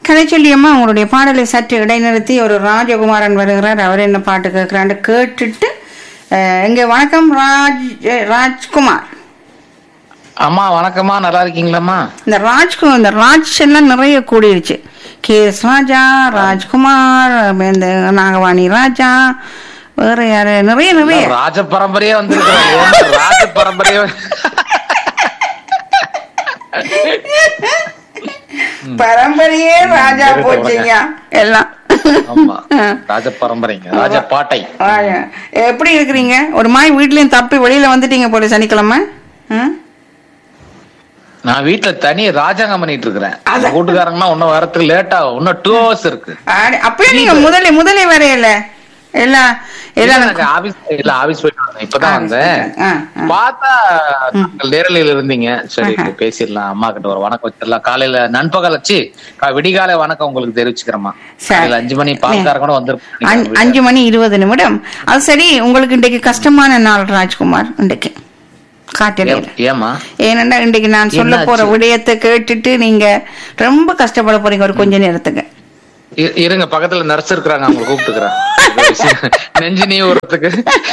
கலைச்சொல்லியம்மா உங்களுடைய பாடலை சற்று இடைநிறுத்தி ஒரு ராஜகுமாரன் வருகிறார் அவர் என்ன பாட்டு கேட்கிறான்னு கேட்டுட்டு அஹ், இங்க வணக்கம் ராஜ் அஹ், ராஜ்குமார் அம்மா வணக்கம்மா நல்லா இருக்கீங்களாம்மா இந்த ராஜ்கு இந்த ராஜ் எல்லாம் நிறைய கூடிருச்சு கே எஸ் ராஜா ராஜ்குமார் இந்த நாகவாணி ராஜா வேற யாரு நிறைய நிறைய ராஜ பரம்பரையே வந்திருக்கிறோம் ராஜ பரம்பரையே பரம்பரையே ராஜா போச்சுங்க எல்லாம் ஆமா ராஜ பரம்பரைங்க ராஜ பாட்டை ராஜா. எப்படி இருக்கிறீங்க ஒரு மாதிரி வீட்லயும் தப்பி வெளியில வந்துட்டீங்க போல சனிக்கிழமை ஆ? நான் வீட்டுல தனி ராஜாங்கம் பண்ணிட்டு இருக்கிறேன் அந்த கூட்டுக்காரங்கன்னா இன்னும் வரத்துக்கு லேட் ஆகும் இன்னும் டூ ஹவர்ஸ் இருக்கு ஆடி- அப்படியே நீங்க முதலே முதலே வரையல எல்லாம் எல்லாம் எனக்கு ஆபீஸ் இல்ல ஆபீஸ் போயிட்டு வந்தேன் இப்பதான் வந்தேன் ஆ, ஆ. பார்த்தா நீங்கள் நேரலையில இருந்தீங்க சரி பேசிடலாம் அம்மா கிட்ட ஒரு வணக்கம் வச்சிடலாம் காலையில நண்பகல் வச்சு கா- விடிகாலை வணக்கம் உங்களுக்கு தெரிவிச்சுக்கிறேம்மா சரி. காலையில அஞ்சு மணி பால்கார கூட அஞ்சு- வந்திருப்பாங்க அஞ்சு மணி இருபது நிமிடம் அது சரி உங்களுக்கு இன்றைக்கு கஷ்டமான நாள் ராஜ்குமார் இன்றைக்கு காட்டிலையில ஏமா ஏனென்றா இன்றைக்கு நான் சொல்ல போற என்னாச்சு? விடயத்தை கேட்டுட்டு நீங்க ரொம்ப கஷ்டப்பட போறீங்க ஒரு கொஞ்ச நேரத்துக்கு இ- இருங்க பக்கத்துல நர்ஸ் இருக்கிறாங்க அவங்க கூப்பிட்டுக்கிறேன் நெஞ்சு நீ ஒருத்துக்கு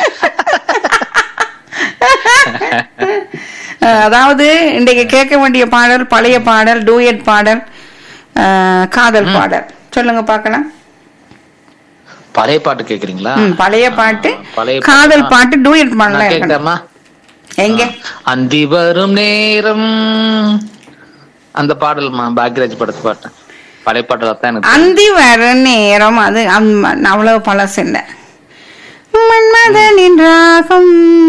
அஹ், அதாவது இன்றைக்கு கேட்க வேண்டிய பாடல் பழைய பாடல் டூயட் பாடல் அஹ், காதல் பாடல் சொல்லுங்க பார்க்கலாம் பழைய பாட்டு கேக்குறீங்களா ம், பழைய பாட்டு பழைய காதல் பாட்டு. பாட்டு டூயட் நான் பாடலாம் இருக்கணும். கேட்கலாமா எங்க அந்தி வரும் நேரம் அந்த பாடல்மா பாக்யராஜ் படத்து பாட்டு பழைய பாட்டு தான் எனக்கு தெரியும். அந்தி வர நேரம் அது அந்த- அவ்வளவு பழசு இல்ல மன்மதனின் ராகம்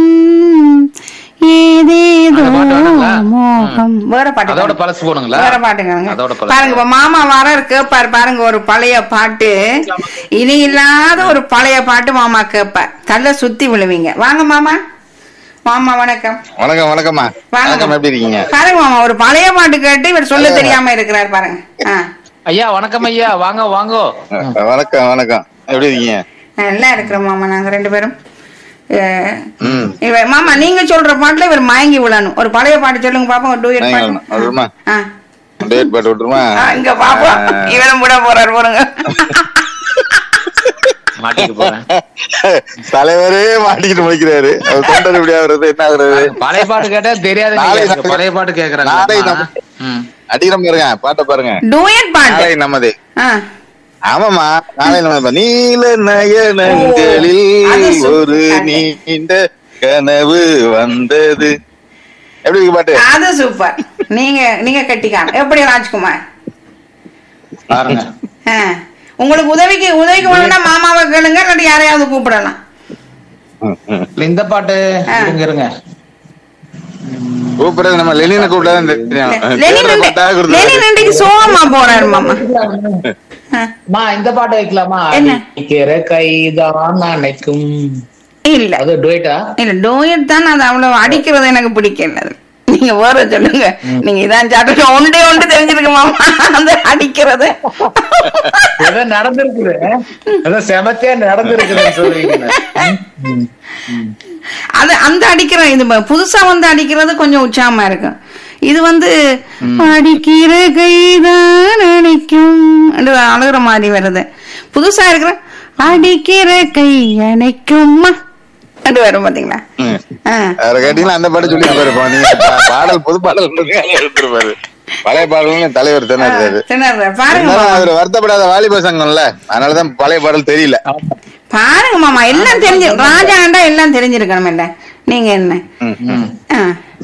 ஏதேதோ அந்த பாட்டு வேணுங்களா? மோகம் வேற பாட்டு அதோட தாங்க. பழசு போனுங்களா வேற பாட்டுங்க அதோட பழசு பாருங்க இப்ப மாமா வர கேப்பாரு பாருங்க ஒரு பழைய பாட்டு இனி இல்லாத ஒரு பழைய பாட்டு மாமா கேப்பார் தள்ள சுத்தி விழுவீங்க வாங்க மாமா மாமா வணக்கம் வணக்கம் வணக்கம்மா வாங்க வணக்கம் மாமா. எப்படி இருக்கீங்க பாருங்க மாமா ஒரு பழைய பாட்டு கேட்டு இவர் சொல்ல தெரியாம இருக்கிறார் பாருங்க ஆ. ஐயா வணக்கம் ஐயா வாங்க வாங்கோ வணக்கம் வணக்கம் எப்படி இருக்கீங்க நல்லா இருக்கிறோம் மாமா நாங்க ரெண்டு பேரும் அஹ், ம் இவர் மாமா நீங்க சொல்ற பாட்டுல இவர் மயங்கி விழணும் ஒரு பழைய பாட்டு சொல்லுங்க பாப்போம் ஒரு டூயட் மயங்கி பாட்டு விழணும். விடணுமா? ஆ. டேட் பாட்டு விட்டுருமா ஆ, இங்க பாப்போம் ஆ. இவரும் விட போறாரு பாருங்க மாட்டிட்டு போறேன் தலைவரே மாட்டிக்கிட்டு முடிக்கிறாரு அவர் தொண்டர் எப்படி ஆகுறது என்ன ஆகுறது பழைய பாட்டு கேட்டா தெரியாது நாளை நீங்க. நம்ம- பழைய பாட்டு நாளை கேக்குறாங்க நம்ம- ம். அடிக்கிற பாருங்க பாட்டை பாருங்க டூயட் பாட்டு நாளை நமது ஆ. ஆமாமா நாளை நம்ம நீல நயனங்களில் அது சு- ஒரு அது. நீண்ட கனவு வந்தது எப்படி இருக்கு பாட்டு அது சூப்பர் நீங்க நீங்க கட்டிக்காங்க எப்படி ராஜ்குமார் பாருங்க ஆ. உங்களுக்கு உதவிக்கு உதவிக்கு வேணும்னா மாமாவை கேளுங்க இல்லாட்டி யாரையாவது கூப்பிடலாம் ம், ம். இல்ல, இந்த பாட்டு ஆ. இருங்க இருங்க கூப்பிடுறது நம்ம லெனினை கூப்பிட்டாதான் தெரியும் லெனின் பேரை இன்றை- பார்த்தா கொடுத்தாரு. லெனின் இன்றைக்கு சோகமா போறாரு மாமா ஆ. மா இந்த பாட்டு வைக்கலாமா என்ன? அடிக்கிற கைதான் நினைக்கும் இல்ல அது டுவேட்டா இல்ல டோயட் தான் அது அவ்வளவு அடிக்கிறது எனக்கு பிடிக்கல அது. நீங்க வேற சொல்லுங்க நீங்க இதான் சாப்பிட்டு ஒன்றே ஒன்று தெரிஞ்சிருக்கு மாமா அந்த அடிக்கிறது ஏதோ நடந்திருக்குது ஏதோ செமத்தியா நடந்திருக்குதுன்னு சொல்றீங்க ம். அது அந்த அடிக்கிற இது ப- புதுசா வந்து அடிக்கிறது கொஞ்சம் உற்சாகமா இருக்கும் இது வந்து அடிக்கிற கைதான் அணைக்கும் என்று அழுகிற மாதிரி வருது புதுசா இருக்கிற அடிக்கிற கை அணைக்கும்மா என்று வரும் பாத்தீங்களா ம். ஆ. அவரை கேட்டீங்கன்னா அந்த பாட்டு சொல்லி இருப்பாரு நீங்க பா- பாடல் புது பாடல் எடுத்துருப்பாரு பழைய பாடல்கள் தலைவர் தானே இருக்காரு திணற பாருங்க இருந்தாலும் மாமா. அவர் வருத்தப்படாத வாலிப சங்கம்ல அதனாலதான் பழைய பாடல் தெரியல பாருங்க மாமா எல்லாம் தெரிஞ்சு ராஜாண்டா எல்லாம் தெரிஞ்சிருக்கணும் இல்ல நீங்க என்ன ம், ம். ஆ.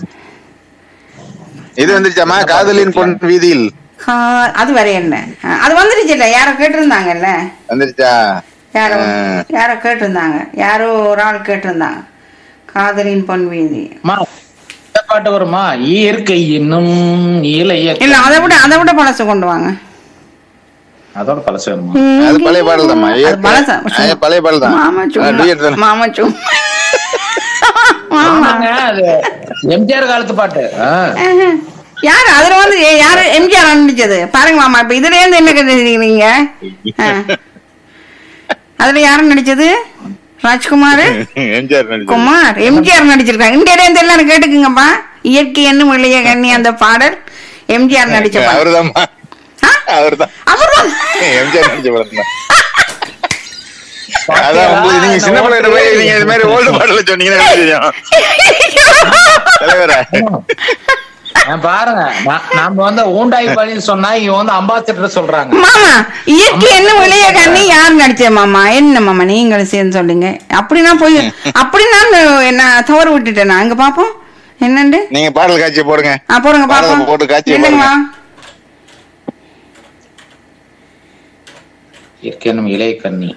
இது வந்துருச்சாமா காதலின் பொன் வீதியில் கா- அது வரை என்ன ஆ, அது வந்துருச்சு இல்ல யாரோ கேட்டிருந்தாங்கல்ல வந்துருச்சா யாரோ ஆ. யாரோ கேட்டிருந்தாங்க யாரோ ஒரு ஆள் கேட்டிருந்தாங்க காதலின் பொன் வீதி அம்மா, இந்த பாட்டு வருமா இயற்கை இன்னும் இளைய இல்ல அதை விட அதை விட பழசு கொண்டு வாங்க அதோட பழசு வேணுமா அது பழைய பாடல் தான்மா அது பழசா? அது பழைய பாடல் தான் மாமா ஆ, சும்மா duet தானே. மாமா சும்மா மாமா ஆமாங்க, அது எம்ஜிஆர் காலத்து பாட்டு ஆ. ஆஹா. யாரு அதுல வந்து ஏ- யாரு எம்ஜிஆர் நடிச்சது பாருங்க மாமா இப்ப இதுல இருந்து என்ன கேட்டுக்கிறீங்க அதுல யாரு நடிச்சது ராஜ்குமார் எம்ஜிஆர் நடிச்சது. குமார் எம்ஜிஆர் நடிச்சிருக்காங்க இந்த இடையில எல்லாம் கேட்டுக்குங்கப்பா இயற்கை என்னும் இளைய கண்ணி அந்த பாடல் எம்ஜிஆர் நடிச்ச பாடல் அவர்தாம்மா ஆ? அவர்தான் அவர்தான் எம்ஜிஆர் நடிச்ச படம் தான் அதான் உங்களுக்கு நீங்க சின்ன பிள்ளைகிட்ட போய் நீங்க இது மாதிரி ஓல்டு பாடல சொன்னீங்கன்னா எனக்கு தெரியும் தலைவரா நான் பாருங்க நான் நாம வந்து ஊண்டாய் பழனி சொன்னா இவங்க வந்து அம்பாசிடர் சொல்றாங்க மாமா இயற்கை என்ன விளைய கண்ணி யார் நடிச்ச மாமா என்ன மாமா நீங்களும் சேர்ந்து சொல்லுங்க அப்படின்னா போய் அப்படின்னா நான் தவறு விட்டுட்டேன் அங்க பாப்போம் என்னண்டு நீங்க பாடல் காட்சியை போடுங்க ஆ போடுங்க பாடலை பாப்போம் போட்டு காட்சியை இல்லைங்களா இயற்கையனும் இளைய கண்ணி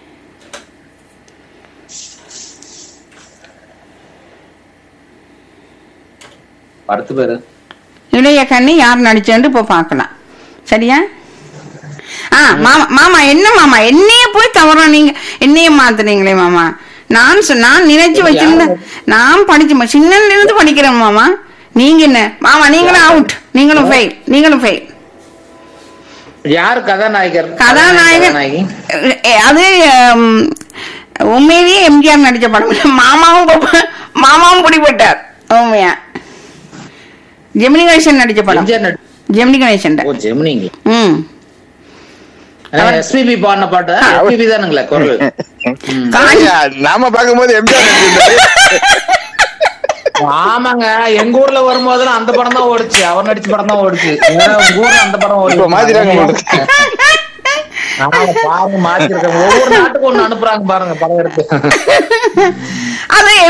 படுத்து பேரு இளைய கண்ணி யார் நடிச்சேன்னு இப்போ பார்க்கலாம் சரியா ஆ மாமா மாமா என்ன மாமா என்னைய போய் தவறா நீங்க என்னைய மாத்துறீங்களே மாமா நான் சொ- நான் நினைச்சு வச்சிருந்தேன் நான் படிச்சு சின்னல இருந்து படிக்கிறேன் மாமா நீங்க என்ன மாமா நீங்களும் அவுட் நீங்களும் ஃபெயில் நீங்களும் ஃபெயில் யாரு கதாநாயகர் கதாநாயகன் கதாநாயகி எ- அது ஹம், உண்மையிலேயே எம்ஜிஆர் நடிச்ச படம் இல்ல. மாமாவும் ப- மாமாவும் பிடிபட்டார் உண்மையா ஜெமினி கணேசன் நடிச்ச படம் எம்ஜிஆர் நடி- ஜெமினி கணேசன் ஓ ஜெமினிங்க ம் எஸ்பிபி பாடின பாட்டு எஸ்பிபி தானுங்களே குரல் ஐயா, நாம பார்க்கும்போது எம்ஜிஆர் நடிச்சிருந்தாரு ஆமாங்க எங்க ஊர்ல வரும்போதெல்லாம் அந்த படம் தான் ஓடுச்சு அவர் நடிச்ச படம் தான் ஓடுச்சு ஏன்னா உங்க ஊர்ல அந்த படம் இப்ப ஓடுச்சு மாத்திட்டாங்க உங்களுக்கு. ஆமா, பாருங்க மாத்திருக்காங்க ஒவ்வொரு நாட்டுக்கு ஒண்ணு அனுப்புறாங்க பாருங்க படம் எடுத்து அது